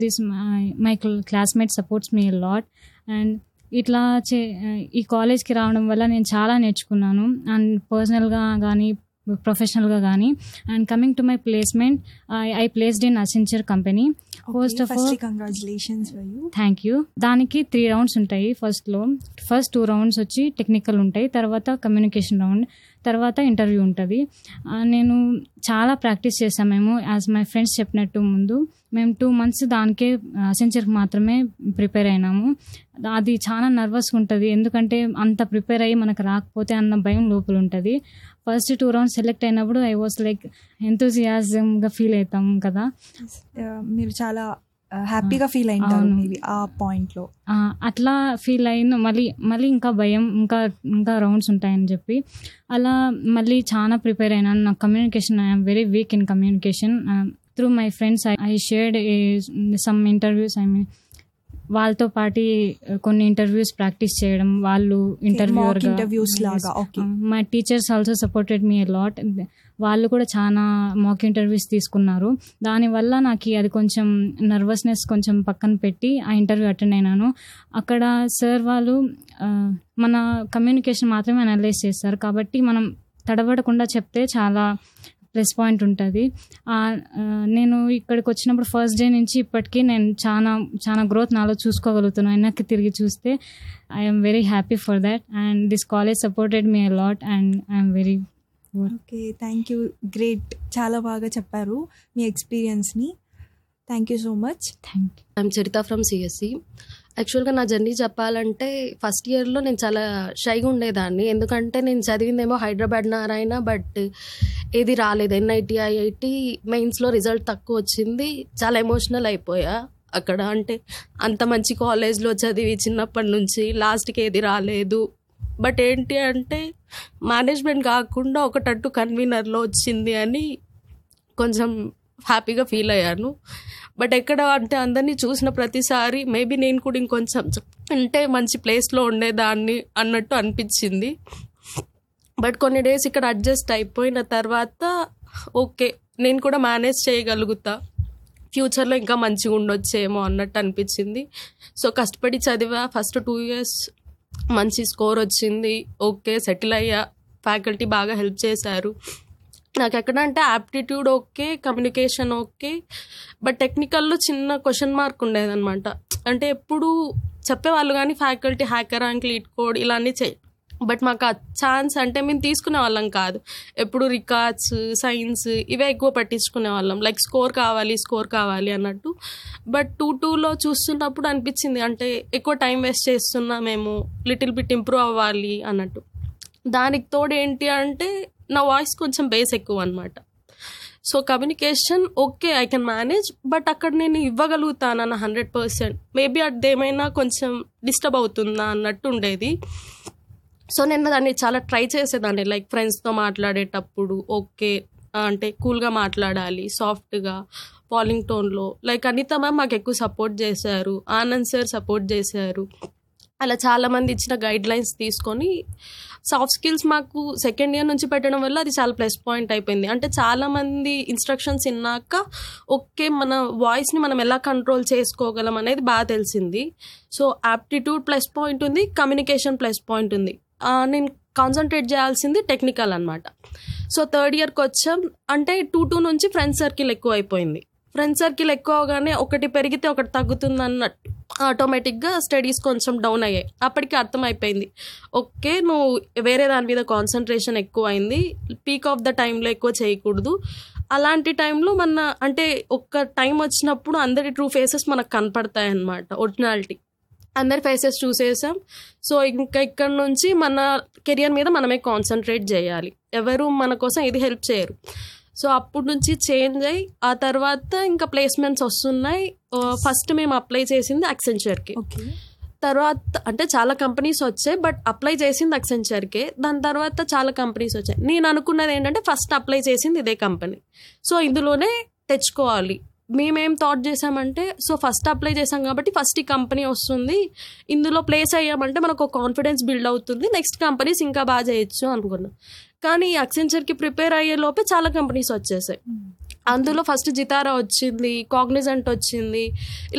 This my classmate supports me lot and ఇట్లా చే ఈ కాలేజ్కి రావడం వల్ల నేను చాలా నేర్చుకున్నాను అండ్ పర్సనల్గా కానీ ప్రొఫెషనల్గా కానీ and coming to my placement I placed in Accenture company First of all- congratulations for you thank you దానికి త్రీ రౌండ్స్ ఉంటాయి ఫస్ట్లో ఫస్ట్ టూ రౌండ్స్ వచ్చి టెక్నికల్ ఉంటాయి తర్వాత కమ్యూనికేషన్ రౌండ్ తర్వాత ఇంటర్వ్యూ ఉంటుంది ఆ, నేను చాలా ప్రాక్టీస్ చేసాం మేము యాజ్ మై ఫ్రెండ్స్ చెప్పినట్టు ముందు మేము టూ మంత్స్ దానికే అసెంచర్కి మాత్రమే ప్రిపేర్ అయినాము అది చాలా నర్వస్గా ఉంటుంది ఎందుకంటే అంత ప్రిపేర్ అయ్యి మనకు రాకపోతే అన్న భయం లోపల ఉంటుంది ఫస్ట్ టూ రౌండ్స్ సెలెక్ట్ అయినప్పుడు ఐ వాస్ లైక్ ఎంతూజియాజంగా ఫీల్ అవుతాం కదా మీరు చాలా హ్యాపీగా ఫీల్ అయింటారు అవును. మేబీ ఆ పాయింట్ లో ఆ, అట్లా ఫీల్ అయిన మళ్ళీ మళ్ళీ ఇంకా భయం ఇంకా ఇంకా రౌండ్స్ ఉంటాయని చెప్పి అలా మళ్ళీ చాలా ప్రిపేర్ అయినాను నా communication I'm very weak in communication through my friends I shared some interviews I mean వాళ్ళతో పాటు కొన్ని ఇంటర్వ్యూస్ ప్రాక్టీస్ చేయడం వాళ్ళు ఇంటర్వ్యూర్ ఇంటర్వ్యూస్ లాగా okay my teachers also supported me lot వాళ్ళు కూడా చాలా మాక్ ఇంటర్వ్యూస్ తీసుకున్నారు దానివల్ల నాకు అది కొంచెం నర్వస్నెస్ కొంచెం పక్కన పెట్టి ఆ ఇంటర్వ్యూ అటెండ్ అయినాను అక్కడ సార్ వాళ్ళు ఆ, మన కమ్యూనికేషన్ మాత్రమే అనలైజ్ చేస్తారు కాబట్టి మనం తడబడకుండా చెప్తే చాలా ప్లస్ పాయింట్ ఉంటుంది ఆ, ఆ, నేను ఇక్కడికి వచ్చినప్పుడు ఫస్ట్ డే నుంచి ఇప్పటికీ నేను చాలా చాలా గ్రోత్ నాలో చూసుకోగలుగుతున్నాను వెనక్కి తిరిగి చూస్తే I'm very happy for that and this college supported me lot and I'm very okay thank you great చాలా బాగా చెప్పారు మీ ఎక్స్పీరియన్స్ని thank you so much thank you I'm Charitha from CSC యాక్చువల్గా నా జర్నీ చెప్పాలంటే ఫస్ట్ ఇయర్లో నేను చాలా షైగా ఉండేదాన్ని ఎందుకంటే నేను చదివిందేమో హైదరాబాద్ నారాయణ బట్ ఏది రాలేదు ఎన్ఐటి ఐఐటి మెయిన్స్లో రిజల్ట్ తక్కువ వచ్చింది చాలా ఎమోషనల్ అయిపోయా అక్కడ అంటే అంత మంచి కాలేజ్లో చదివి చిన్నప్పటి నుంచి లాస్ట్కి ఏది రాలేదు బట్ ఏంటి అంటే మేనేజ్మెంట్ కాకుండా ఒకటట్టు కన్వీనర్లో వచ్చింది అని కొంచెం హ్యాపీగా ఫీల్ అయ్యాను బట్ ఎక్కడ అంటే అందరినీ చూసిన ప్రతిసారి మేబీ నేను కూడా ఇంకొంచెం అంటే మంచి ప్లేస్లో ఉండేదాన్ని అన్నట్టు అనిపించింది బట్ కొన్ని డేస్ ఇక్కడ అడ్జస్ట్ అయిపోయిన తర్వాత ఓకే నేను కూడా మేనేజ్ చేయగలుగుతా ఫ్యూచర్లో ఇంకా మంచిగా ఉండొచ్చేమో అన్నట్టు అనిపించింది సో కష్టపడి చదివా ఫస్ట్ టూ ఇయర్స్ మంచి స్కోర్ వచ్చింది ఓకే సెటిల్ అయ్యా ఫ్యాకల్టీ బాగా హెల్ప్ చేశారు నాకు ఎక్కడ అంటే aptitude okay communication okay but టెక్నికల్లో చిన్న క్వశ్చన్ మార్క్ ఉండేదన్నమాట అంటే ఎప్పుడు చెప్పేవాళ్ళు కానీ faculty HackerRank LeetCode ఇలా అన్నీ చేయి బట్ మాకు ఆ ఛాన్స్ అంటే మేము తీసుకునే వాళ్ళం కాదు ఎప్పుడు రికార్డ్స్ సైన్స్ ఇవే ఎక్కువ పట్టించుకునే వాళ్ళం లైక్ స్కోర్ కావాలి స్కోర్ కావాలి అన్నట్టు బట్ టూ టూలో చూస్తున్నప్పుడు అనిపించింది అంటే ఎక్కువ టైం వేస్ట్ చేస్తున్నా మేము లిటిల్ బిట్ ఇంప్రూవ్ అవ్వాలి అన్నట్టు దానికి తోడు ఏంటి అంటే నా వాయిస్ కొంచెం బేస్ ఎక్కువ అనమాట so communication okay I can manage but అక్కడ నేను ఇవ్వగలుగుతానన్న హండ్రెడ్ పర్సెంట్ మేబీ అదేమైనా కొంచెం డిస్టర్బ్ అవుతుందా అన్నట్టు ఉండేది సో నేను దాన్ని చాలా ట్రై చేసేదాన్ని లైక్ ఫ్రెండ్స్తో మాట్లాడేటప్పుడు ఓకే అంటే కూల్గా మాట్లాడాలి సాఫ్ట్గా పాలింగ్ టోన్లో లైక్ అనిత మ్యామ్ మాకు ఎక్కువ సపోర్ట్ చేశారు ఆనంద్ సార్ సపోర్ట్ చేశారు అలా చాలామంది ఇచ్చిన గైడ్ లైన్స్ తీసుకొని సాఫ్ట్ స్కిల్స్ మాకు సెకండ్ ఇయర్ నుంచి పెట్టడం వల్ల అది చాలా ప్లస్ పాయింట్ అయిపోయింది అంటే చాలామంది ఇన్స్ట్రక్షన్స్ విన్నాక ఓకే మన వాయిస్ని మనం ఎలా కంట్రోల్ చేసుకోగలం అనేది బాగా తెలిసింది సో యాప్టిట్యూడ్ ప్లస్ పాయింట్ ఉంది కమ్యూనికేషన్ ప్లస్ పాయింట్ ఉంది ఆ, నేను కాన్సన్ట్రేట్ చేయాల్సింది టెక్నికల్ అనమాట సో థర్డ్ ఇయర్కి వచ్చాం అంటే టూ టూ నుంచి ఫ్రెండ్ సర్కిల్ ఎక్కువ అయిపోయింది ఫ్రెండ్ సర్కిల్ ఎక్కువ అవగానే ఒకటి పెరిగితే ఒకటి తగ్గుతుంది అన్నట్టు ఆటోమేటిక్గా స్టడీస్ కొంచెం డౌన్ అయ్యాయి అప్పటికి అర్థమైపోయింది ఓకే నువ్వు వేరే దాని మీద కాన్సన్ట్రేషన్ ఎక్కువ అయింది పీక్ ఆఫ్ ద టైంలో ఎక్కువ చేయకూడదు అలాంటి టైంలో మన అంటే ఒక్క టైం వచ్చినప్పుడు అందరి ట్రూ ఫేసెస్ మనకు కనపడతాయి అన్నమాట ఒరిజినాలిటీ అందరి ఫేసెస్ చూసేసాం సో ఇంకా ఇక్కడ నుంచి మన కెరియర్ మీద మనమే కాన్సన్ట్రేట్ చేయాలి ఎవరు మన కోసం ఇది హెల్ప్ చేయరు సో అప్పటి నుంచి చేంజ్ అయ్యి ఆ తర్వాత ఇంకా ప్లేస్మెంట్స్ వస్తున్నాయి ఫస్ట్ మేము అప్లై చేసింది అక్సెంచర్కి ఓకే తర్వాత అంటే చాలా కంపెనీస్ వచ్చాయి బట్ అప్లై చేసింది అక్సెంచర్కే దాని తర్వాత చాలా కంపెనీస్ వచ్చాయి నేను అనుకున్నది ఏంటంటే ఫస్ట్ అప్లై చేసింది ఇదే కంపెనీ సో ఇందులోనే తెచ్చుకోవాలి మేమేం థాట్ చేసామంటే సో ఫస్ట్ అప్లై చేసాం కాబట్టి ఫస్ట్ ఈ కంపెనీ వస్తుంది ఇందులో ప్లేస్ అయ్యామంటే మనకు ఒక కాన్ఫిడెన్స్ బిల్డ్ అవుతుంది నెక్స్ట్ కంపెనీస్ ఇంకా బాగా చేయొచ్చు అనుకున్నాం కానీ అక్సెంచర్కి ప్రిపేర్ అయ్యే లోపే చాలా కంపెనీస్ వచ్చేసాయి అందులో ఫస్ట్ జితారా వచ్చింది కాగ్నిజెంట్ వచ్చింది